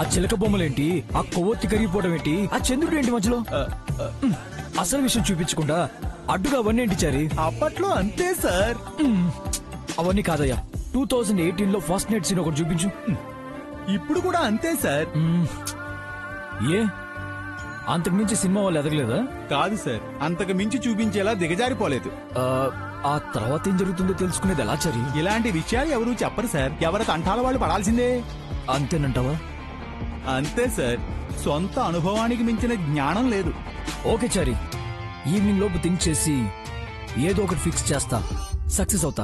చిలక బొమ్మలేంటి ఆ కొవ్వొత్తి కరిగిపోవడం ఏంటి ఆ చంద్రుడు ఏంటి మధ్యలో ఆ, ఆ, ఉమ్, అసలు విషయం చూపించకుండా అడ్డుగా అవన్నీ ఏంటి చారి అప్పట్లో అంతే సార్ ఉమ్, అవన్నీ కాదయ్యా టూ థౌజండ్ ఎయిటీన్ లో ఫస్ట్ నైట్ సీన్ ఒకటి చూపించు ఉమ్, ఇప్పుడు కూడా అంతే సార్ ఉమ్, ఏ అంతకు మించి సినిమా వాళ్ళు ఎదగలేదా కాదు సార్ అంతకు మించి చూపించేలా దిగజారిపోలేదు ఆ, ఆ తర్వాత ఏం జరుగుతుందో తెలుసుకునేది ఎలా చరి ఇలాంటి విషయాలు ఎవరు చెప్పరు సార్ ఎవరి తంటాల వాళ్ళు పడాల్సిందే అంతేనంటావా అంతే సార్ సొంత అనుభవానికి మించిన జ్ఞానం లేదు ఓకే చారి ఈవినింగ్ లోపు థింక్ చేసి ఏదో ఒకటి ఫిక్స్ చేస్తా సక్సెస్ అవుతా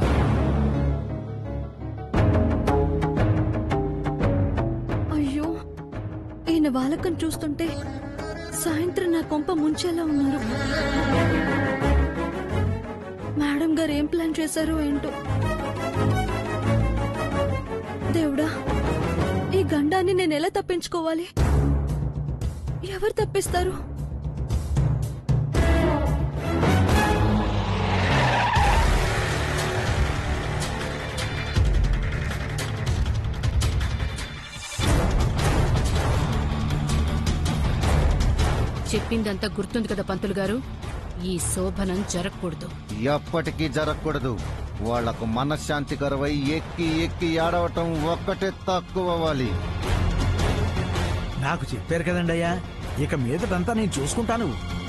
అయ్యో ఈయన వాలకం చూస్తుంటే సాయంత్రం నా కొంప ముంచేలా ఉన్నారు మేడం గారు ఏం ప్లాన్ చేశారో ఏంటో దేవుడా ఈ గండాన్ని నేను ఎలా తప్పించుకోవాలి ఎవరు తప్పిస్తారు చెప్పిందంతా గుర్తుంది కదా పంతులు గారు ఈ శోభనం జరగకూడదు ఎప్పటికీ జరగకూడదు వాళ్లకు మనశ్శాంతి కరువై ఎక్కి ఎక్కి ఏడవటం ఒక్కటే తక్కువ అవ్వాలి నాకు చెప్పారు కదండి అయ్యా ఇక మీదటంతా నేను చూసుకుంటాను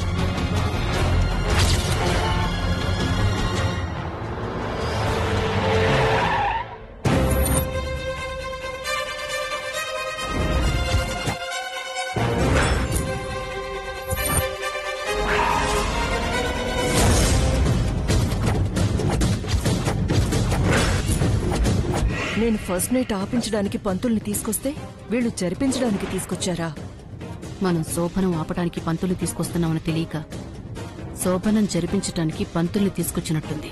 నేను ఫస్ట్ నైట్ ఆపించడానికి పంతుల్ని తీసుకొస్తే వీళ్ళు జరిపించడానికి తీసుకొచ్చారా మనం శోభనం ఆపడానికి పంతులు తీసుకొస్తున్నామని తెలియక శోభనం జరిపించటానికి పంతుల్ని తీసుకొచ్చినట్టుంది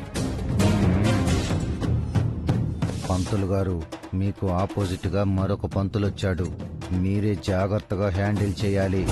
పంతులు గారు మీకు ఆపోజిట్ గా మరొక పంతులు వచ్చాడు మీరే జాగ్రత్తగా హ్యాండిల్ చేయాలి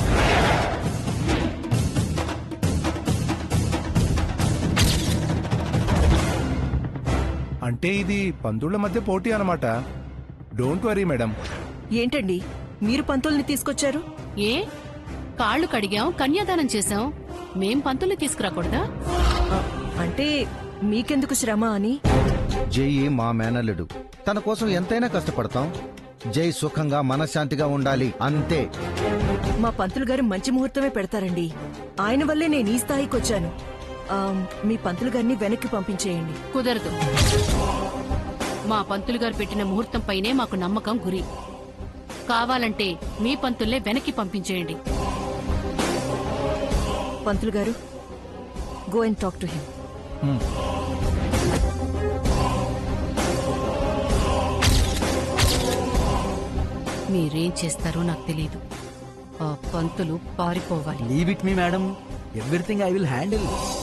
అంటే ఇది పంతుళ్ల మధ్య పోటీ అన్నమాట డోంట్ వరీ మేడం ఏంటండి మీరు పంతుల్ని తీసుకొచ్చారు ఏ కాళ్ళు కడిగాం కన్యాదానం చేశాం మేం పంతుల్ని తీసుకురాకూడదా ఆ, అంటే మీకెందుకు శ్రమ అని జై మా మేనల్లుడు తన కోసం ఎంతైనా కష్టపడతాం జై సుఖంగా మనశ్శాంతిగా ఉండాలి అంతే మా పంతులు గారు మంచి ముహూర్తమే పెడతారండి ఆయన వల్లే నేను ఈ స్థాయికి వచ్చాను ఆ, మీ పంతులు గారిని వెనక్కి పంపించేయండి కుదరదు మా పంతులు గారు పెట్టిన ముహూర్తం పైనే మాకు నమ్మకం గురి కావాలంటే మీ పంతుల్లే వెనక్కి పంపించేయండి పంతులు గారు go and talk to him మీరేం చేస్తారో నాకు తెలియదు ఆ పంతులు పారిపోవాలి leave it me madam everything I will handle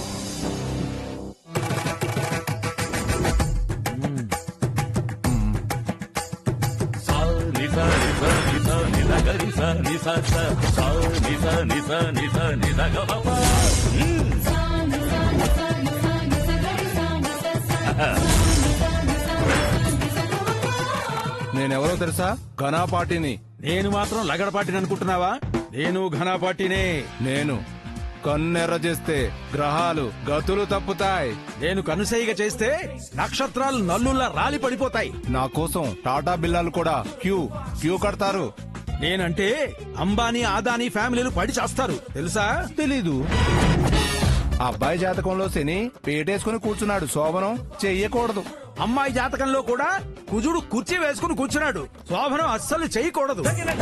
నేనెవరో తెలుసా ఘనా పార్టీని నేను మాత్రం లగడపాటిని అనుకుంటున్నావా నేను ఘనాపాటినే నేను కన్నెర్ర చేస్తే గ్రహాలు గతులు తప్పుతాయి నేను కనుసైగ చేస్తే నక్షత్రాలు నల్లుల్లా రాలి పడిపోతాయి నా కోసం టాటా బిల్లాలు కూడా క్యూ క్యూ కడతారు నేనంటే అంబానీ ఆదానీ ఫ్యామిలీలు పడి చేస్తారు తెలుసా తెలీదు అబ్బాయి జాతకంలో శని పేటేసుకుని కూర్చున్నాడు శోభనం చెయ్యకూడదు అమ్మాయి జాతకంలో కూడా కుజుడు కుర్చీ వేసుకుని కూర్చున్నాడు శోభనం అస్సలు చేయకూడదు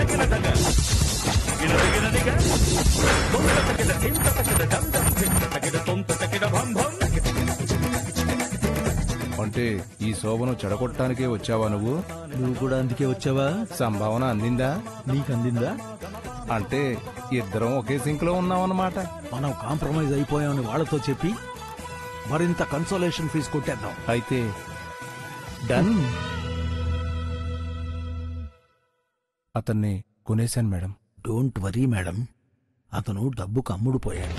అంటే ఈ శోభనం చెడగొట్టడానికే వచ్చావా నువ్వు నువ్వు కూడా అందుకే వచ్చావా సంభావన అందిందా నీకు అందిందా అంటే ఇద్దరం ఒకే సింక్ లో ఉన్నామన్నమాట మనం కాంప్రమైజ్ అయిపోయామని వాళ్ళతో చెప్పి మరింత కన్సోలేషన్ ఫీజు కొట్టేద్దాం అయితే డన్ అతన్ని కొనేశాను మేడం డోంట్ వరీ మేడం అతను డబ్బుకు అమ్ముడు పోయాడు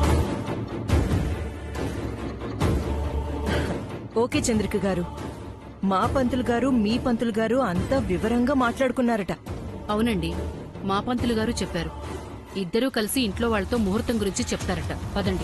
ఓకే చంద్రిక గారు మా పంతులు గారు మీ పంతులు గారు అంతా వివరంగా మాట్లాడుకున్నారట అవునండి మా పంతులు గారు చెప్పారు ఇద్దరూ కలిసి ఇంట్లో వాళ్ళతో ముహూర్తం గురించి చెప్తారట పదండి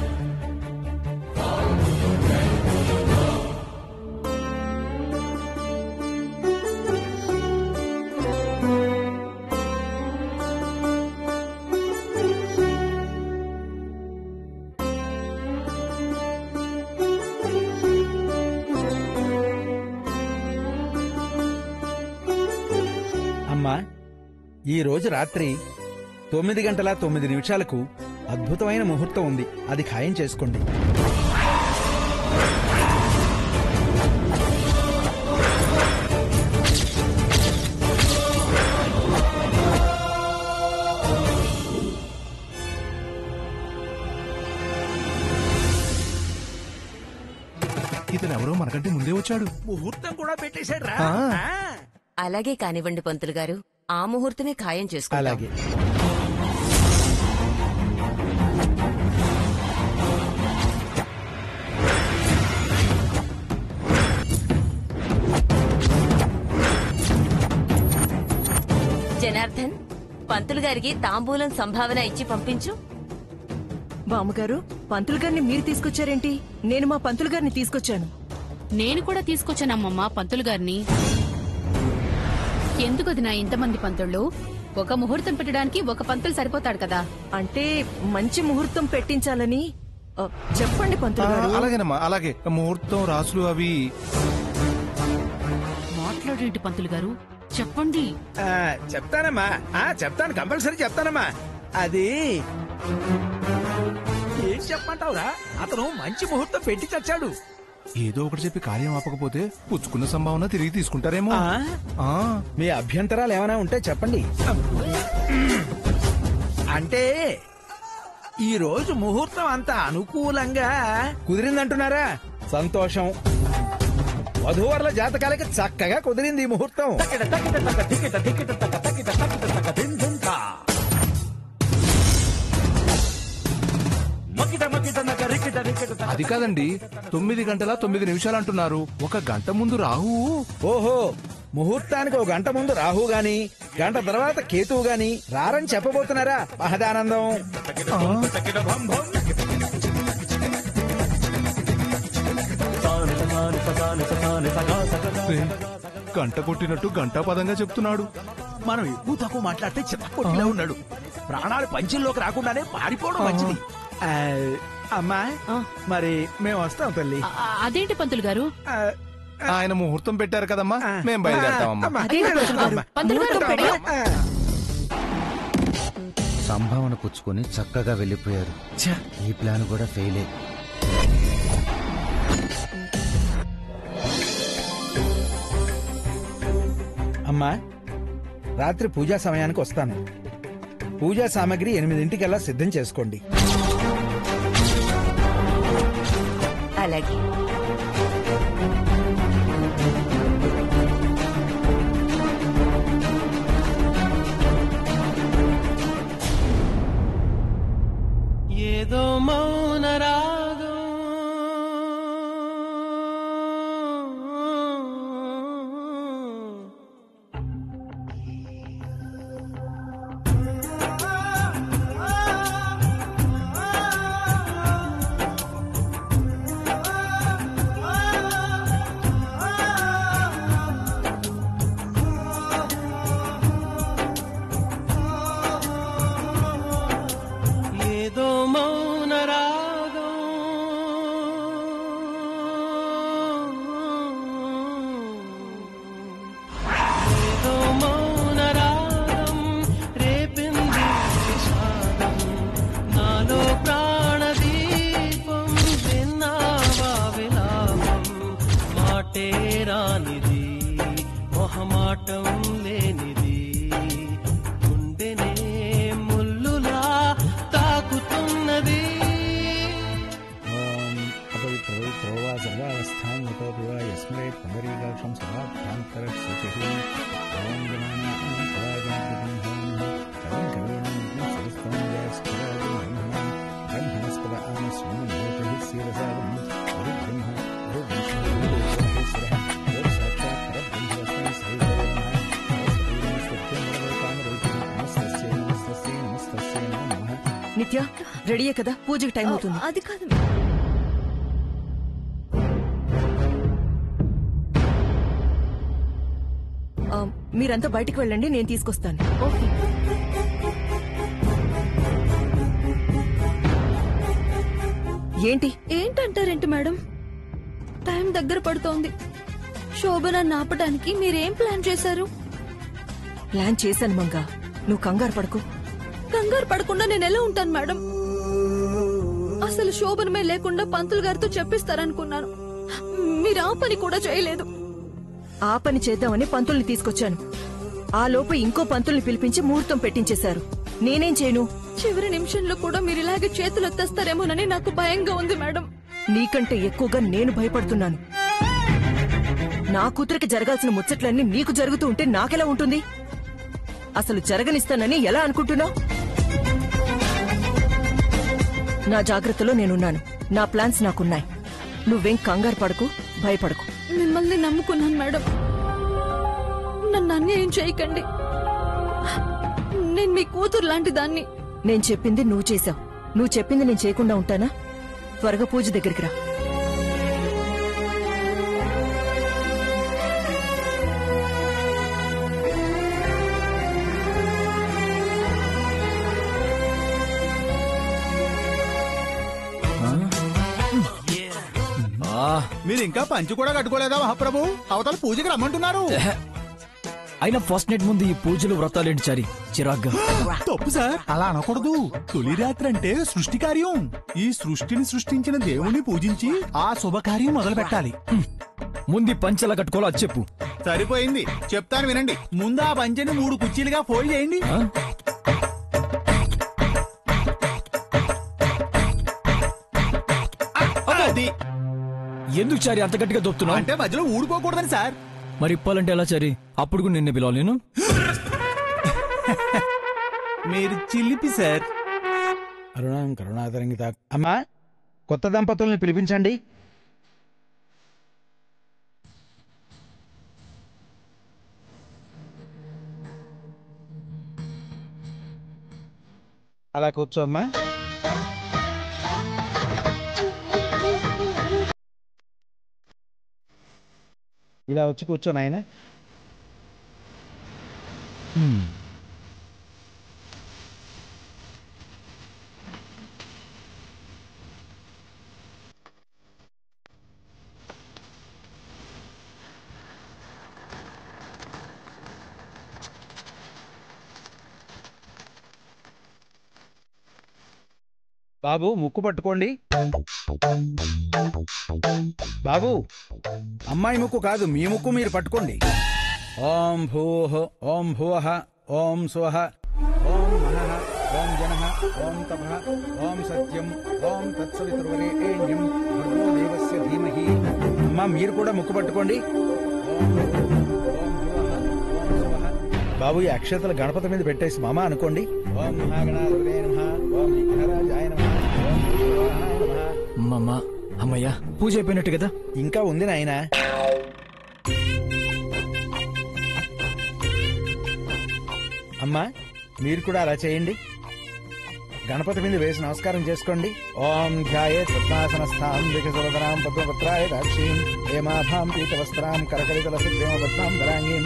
అమ్మా ఈ రోజు రాత్రి తొమ్మిది గంటల తొమ్మిది నిమిషాలకు అద్భుతమైన ముహూర్తం ఉంది అది ఖాయం చేసుకోండి ఇతను ఎవరో మనకంటే ముందే వచ్చాడు ముహూర్తం కూడా పెట్టేశాడు రా ఆ. అలాగే కానివ్వండి పంతులు గారు ఆ ముహూర్తమే ఖాయం చేసుకుంటాం అలాగే జనార్దన్ పంతులు గారికి తాంబూలం సంభావన ఇచ్చి పంపించు బామ్మగారు పంతులు గారిని మీరు తీసుకొచ్చారేంటి నేను మా పంతులు గారిని తీసుకొచ్చాను నేను కూడా తీసుకొచ్చానమ్మమ్మా పంతులు గారిని ఎందుకు అది నా ఇంతమంది పంతుళ్ళు ఒక ముహూర్తం పెట్టడానికి ఒక పంతులు సరిపోతాడు కదా అంటే మంచి ముహూర్తం పెట్టించాలని ఆ, చెప్పండి ఆ, పంతులు గారు అలాగేనమ్మా అలాగే ముహూర్తం రాసులు అవి మాట్లాడేంటి పంతులు గారు చెప్పండి ఆ, చెప్తానమ్మా ఆ, చెప్తాను కంపల్సరీ చెప్తానమ్మా అది ఏం చెప్పమంటావురా అతను మంచి ముహూర్తం పెట్టి చచ్చాడు ఏదో ఒకటి చెప్పి కార్యం ఆపకపోతే పుచ్చుకున్న సంభావన తిరిగి తీసుకుంటారేమో ఆ? ఆ, మీ అభ్యంతరాలు ఏమైనా ఉంటే చెప్పండి అంటే ఈ రోజు ముహూర్తం అంత అనుకూలంగా కుదిరిందంటున్నారా సంతోషం వధూవరుల జాతకాలకి చక్కగా కుదిరింది ఈ ముహూర్తం అది కాదండి తొమ్మిది గంటల తొమ్మిది నిమిషాలు అంటున్నారు ఒక గంట ముందు రాహు ఓహో ముహూర్తానికి ఒక గంట ముందు రాహు గాని గంట తర్వాత కేతువు గాని రారని చెప్పబోతున్నారా మహదానందం గంట కొట్టినట్టు గంటా పదంగా చెప్తున్నాడు మనం ఎక్కువ తక్కువ మాట్లాడితే చిత్తకొట్టిలా ఉన్నాడు ప్రాణాలు పంచుల్లోకి రాకుండానే పారిపోవడం మంచిది ఆ, అమ్మా ఆ. మరి మేము వస్తాం తల్లి ఆ, అదేంటి పంతులు గారు ఆ, ఆయన ముహూర్తం పెట్టారు కదమ్మా మేం బయలుదేరతామమ్మా అమ్మా. అదేంటి పంతులు గారు? పంతులు గారు ముహూర్తం పెడదాం. ఆ, సంభావన పుచ్చుకొని చక్కగా వెళ్ళిపోయారు ఛ, ఈ ప్లాన్ కూడా ఫెయిలే అమ్మా రాత్రి పూజా సమయానికి వస్తాను పూజా సామాగ్రి ఎనిమిదింటికల్లా సిద్ధం చేసుకోండి అలాగే ఏదో మౌన రాగం ఏదో మౌన రాగం ఏదో మౌన రాగం రేపింది విషాదం నాలో ప్రాణదీపం విన్నావా విలాపం మాటే రానిది మొహమాటం లేనిది గుండెనే ముల్లులా తాకుతున్నది బ్రహ్మ నిత్య రెడీయే కదా పూజకి టైం అవుతుంది అది కాదు ఆ, మీరంతా బయటికి వెళ్ళండి నేను తీసుకొస్తాను ఓకే ఏంటి ఏంటంటారేంటి మేడం టైం దగ్గర పడుతోంది శోభన నాపడానికి మీరేం ప్లాన్ చేశారు ప్లాన్ చేశాను మంగా నువ్వు కంగారు పడకు కంగారు పడకుండా నేను ఎలా ఉంటాను మేడం అసలు శోభనమే లేకుండా పంతులు గారితో చెప్పిస్తారనుకున్నాను మీరు ఆ పని కూడా చేయలేదు ఆ పని చేద్దామని పంతుల్ని తీసుకొచ్చాను ఆ లోపు ఇంకో పంతుల్ని పిలిపించి ముహూర్తం పెట్టించేశారు నేనేం చేయను చివరి నిమిషంలో కూడా మీరు ఇలాగే చేతులు ఎత్తేస్తారేమోనని నాకు భయంగా ఉంది మేడం నీకంటే ఎక్కువగా నేను భయపడుతున్నాను నా కూతురికి జరగాల్సిన ముచ్చట్లన్నీ నీకు జరుగుతూ ఉంటే నాకెలా ఉంటుంది అసలు జరగనిస్తానని ఎలా అనుకుంటున్నావు నా జాగ్రత్తలో నేనున్నాను నా ప్లాన్స్ నాకున్నాయి నువ్వేం కంగారు పడకు భయపడకు మిమ్మల్ని నమ్ముకున్నాను మేడం నన్ను అన్యాయం చేయకండి నేను మీ కూతురు లాంటి దాన్ని నేను చెప్పింది నువ్వు చేశావు నువ్వు చెప్పింది నేను చేయకుండా ఉంటానా త్వరగా పూజ దగ్గరికి రా ఆ, మీరు ఇంకా పంచి కూడా కట్టుకోలేదా మహాప్రభు అవతల పూజకి రమ్మంటున్నారు అయినా ఫస్ట్ నైట్ ముందు ఈ పూజలు వ్రతాలేంటి చారి చిరాగ్గా తప్పు సార్ అలా అనకూడదు తొలి రాత్రి అంటే సృష్టి కార్యం ఈ సృష్టిని సృష్టించిన దేవుణ్ణి పూజించి ఆ శుభకార్యం మొదలు పెట్టాలి ముందు ఈ పంచె ఎలా కట్టుకోవాలో అది చెప్పు సరిపోయింది చెప్తాను వినండి ముందు ఆ పంచెని మూడు కుర్చీలుగా ఫోల్డ్ చేయండి ఆ? అది ఎందుకు చారి అంత గట్టిగా దొప్పుతున్నావు అంటే మధ్యలో ఊడిపోకూడదని సార్ మరి ఇప్పాలంటే ఎలా చారి అప్పుడు కూడా నిన్ను పిలవాలి నేను మీరు చిల్లిపి సార్ అరుణం కరుణాతరంగిత అమ్మా కొత్త దంపతుల్ని పిలిపించండి అలా కూర్చోమ్మా ఇలా వచ్చి కూర్చో నాయన బాబు ముక్కు పట్టుకోండి బాబు అమ్మాయి ముక్కు కాదు మీ ముక్కు మీరు పట్టుకోండి ఓం భూః ఓం భువః ఓం స్వః ఓం మనః ఓం జనః ఓం తపః ఓం సత్యం ఓం తత్సవితుర్వరేణ్యం భర్గో దేవస్య ధీమహి అమ్మా మీరు కూడా ముక్కు పట్టుకోండి ఓం భూః, ఓం భువః, ఓం స్వః. బాబు ఈ అక్షతలు గణపతి మీద పెట్టేసి మామ అనుకోండి ఓం మహాగణాధిపతే నమః ఓం విఘ్నరాజాయ నమః ఓం భూషవాహనాయ నమః అమ్మమ్మ అమ్మయ్యా పూజ అయిపోయినట్టు కదా ఇంకా ఉంది నాయన అమ్మా మీరు కూడా అలా చేయండి గణపతి మీద వేసి నమస్కారం చేసుకోండి ఓం ధ్యాయే పద్మాసనస్థాం వికసవదనాం పద్మపత్రాయ దాక్షీం హేమాభాం పీతవస్త్రాం కరకలితల సిద్ధేమ పద్మాం దరాంగీం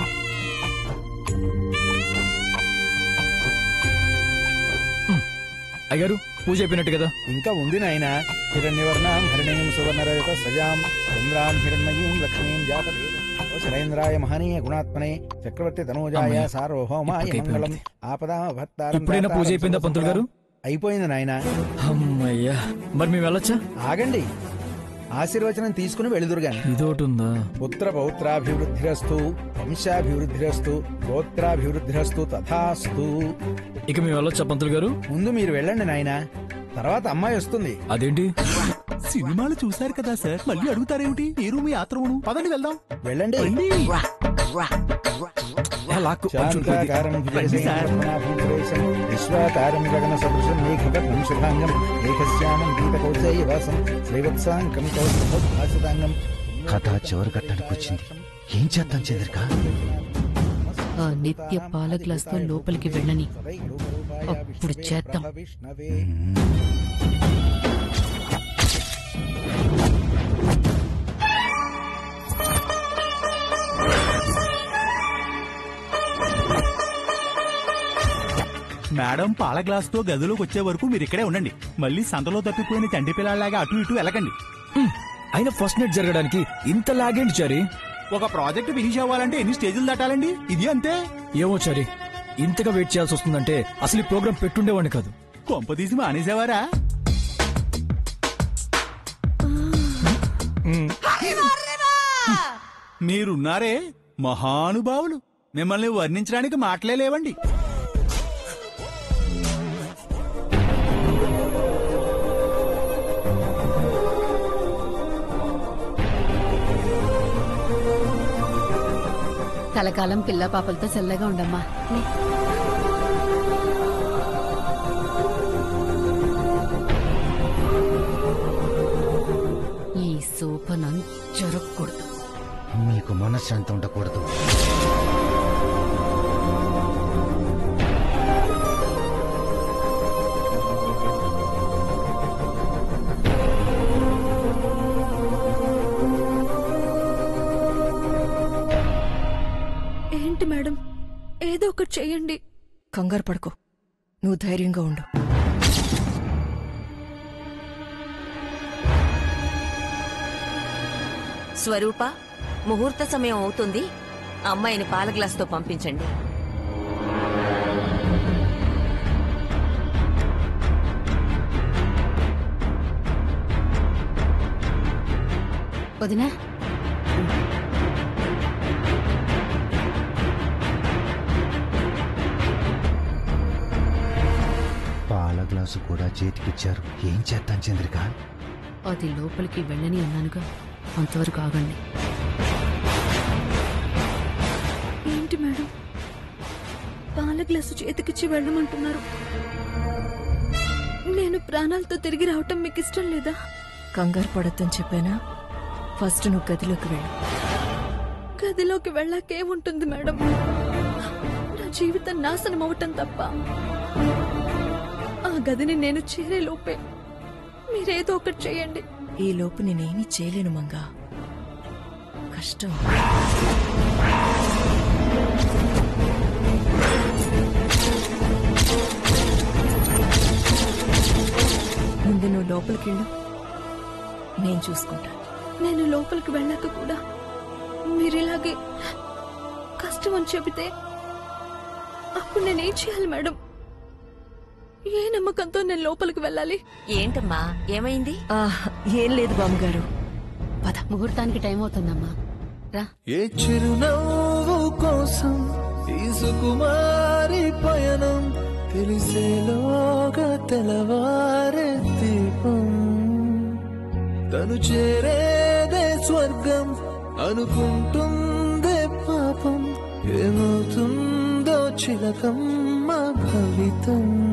అయ్యారు పూజ అయిపోయినట్టు కదా ఇంకా ఉంది నాయన హిరణ్యవర్ణాం హరిణీం సువర్ణరజత సజాం చంద్రాం హిరణ్మయీం లక్ష్మీం జాతవేద శరైంద్రాయ మహనీయ గుణాత్మనే చక్రవర్తి తనూజాయ అమ్మయ్య. సార్వభౌమాయ ఎప్పటికైపోయింది. మంగళం ఆపదామ భర్తారం ఇప్పుడైనా పూజ అయిపోయిందా పంతులు గారు అయిపోయింది నాయన అమ్మయ్యా మరి మేము వెళ్ళొచ్చా ఆగండి ఆశీర్వచనం తీసుకుని వెళుదురుగాని ఇదోటి ఉందా పుత్ర పౌత్రాభివృద్ధిరస్తు వంశాభివృద్ధిరస్తు గోత్రాభివృద్ధిరస్తు తథాస్తు ఇక మేము వెళ్ళొచ్చా పంతులు గారు ముందు మీరు వెళ్ళండి నాయన తర్వాత అమ్మాయి వస్తుంది అదేంటి సినిమాలు చూశారు కదా సార్ మళ్ళీ అడుగుతారేమిటి మీరు మీ ఆత్రమును పదండి వెళ్దాం వెళ్ళండి రండి. ఏ, లాక్కు, కొంచెం కొద్ది. శాంతాకారం భుజగశయనం పద్మనాభం సురేశం విశ్వాకారం గగన సదృశం మేఘగతం శుభాంగం మేఘశ్యామం గీతకౌశేయవాసం శ్రీవత్సాంకం కౌశిదాంగం కథ చివరి ఘట్టానికి వచ్చింది ఏం చేద్దాం చంద్రిక ఆ నిత్య పాల గ్లాస్తో లోపలికి వెళ్ళని అప్పుడు చేద్దాం విష్ణవే మేడం పాల గ్లాస్ తో గదిలోకి వచ్చే వరకు మీరు ఇక్కడే ఉండండి మళ్ళీ సంతలో తప్పిపోయిన తండ్రి పిల్లలాగా అటు ఇటు వెళ్ళకండి అయినా ఫస్ట్ నైట్ జరగడానికి ఇంత లాగేంటి చారి ఒక ప్రాజెక్ట్ ఫినిష్ అవ్వాలంటే ఎన్ని స్టేజ్లు దాటాలండి ఇది అంతే ఏమో చారి ఇంతగా వెయిట్ చేయాల్సి వస్తుందంటే అసలు ఈ ప్రోగ్రామ్ పెట్టుండేవాడిని కాదు కొంప తీసి మానేసేవారా మీరున్నారే మహానుభావులు మిమ్మల్ని వర్ణించడానికి మాటలే లేవండి కలకాలం పిల్ల పాపలతో చల్లగా ఉండమ్మా ఈ సోపనం జరగకూడదు మీకు మనశ్శాంతి ఉండకూడదు ఏంటి మేడం ఏదో ఒకటి చెయ్యండి కంగారు పడుకో నువ్వు ధైర్యంగా ఉండు స్వరూప ముహూర్త సమయం అవుతుంది అమ్మాయిని పాల గ్లాసుతో పంపించండి వదినా పాల గ్లాసు కూడా చేతికిచ్చారు ఏం చేద్దాం చంద్రిక అది లోపలికి వెళ్ళని అన్నానుగా అంతవరకు ఆగండి ఏంటి మేడం పాల గ్లాసు చేతికిచ్చి వెళ్ళమంటున్నారు నేను ప్రాణాలతో తిరిగి రావటం మీకు ఇష్టం లేదా కంగారు పడొద్దని చెప్పానా ఫస్ట్ నువ్వు గదిలోకి వెళ్ళు గదిలోకి వెళ్ళాకేముంటుంది మేడం నా జీవితం నాశనం అవటం తప్ప ఆ గదిని నేను చేరే లోపే మీరేదో ఒకటి చేయండి ఈ లోపు నేనేమీ చేయలేను మంగా కష్టం ముందు నువ్వు లోపలికి వెళ్ళు నేను చూసుకుంటాను నేను లోపలికి వెళ్ళాక కూడా మీరిలాగే కష్టం అని చెబితే అప్పుడు నేనేం చేయాలి మేడం ఏ నమ్మకంతో నేను లోపలికి వెళ్ళాలి ఏంటమ్మా ఏమైంది ఆ, ఏం లేదు బామ్మగారు పద ముహూర్తానికి టైం అవుతుందమ్మా రా ఏ చిరునవ్వు కోసం ఈ సుకుమారి పయనం తెలిసేలోగా తెలవారే దీపం తను చేరేదే స్వర్గం అనుకుంటుందే పాపం ఏమవుతుందో చిలకమ్మ భవితం